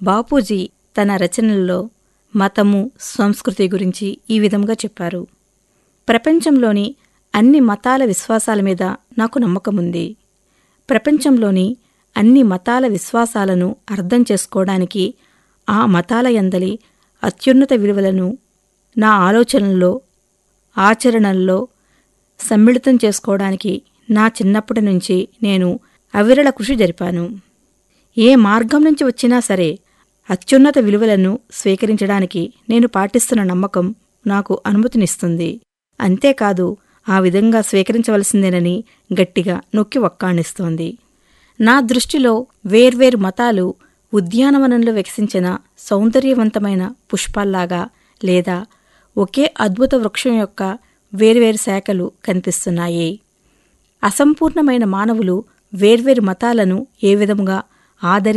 బాపూజీ తన రచనల్లో మతము సంస్కృతి గురించి ఈ విధంగా చెప్పారు ప్రపంచంలోని అన్ని మతాల విశ్వాసాల మీద నాకు నమ్మకముంది ప్రపంచంలోని అన్ని మతాల విశ్వాసాలను అర్థం చేసుకోవడానికి ఆ మతాల యందలి అత్యున్నత విలువలను నా ఆలోచనల్లో ఆచరణల్లో సమ్మిళితం చేసుకోవడానికి నా చిన్నప్పటి నుంచి నేను అవిరళ కృషి జరిపాను ఏ మార్గం నుంచి వచ్చినా సరే అత్యున్నత విలువలను స్వీకరించడానికి నేను పాటిస్తున్న నమ్మకం నాకు అనుమతినిస్తుంది అంతేకాదు ఆ విధంగా స్వీకరించవలసిందేనని గట్టిగా నొక్కి వక్కాణిస్తోంది నా దృష్టిలో వేర్వేరు మతాలు ఉద్యానవనంలో వికసించిన సౌందర్యవంతమైన పుష్పాల్లాగా లేదా ఒకే అద్భుత వృక్షం యొక్క వేర్వేరు శాఖలు కనిపిస్తున్నాయి అసంపూర్ణమైన మానవులు వేర్వేరు మతాలను ఏ విధముగా ఆదరి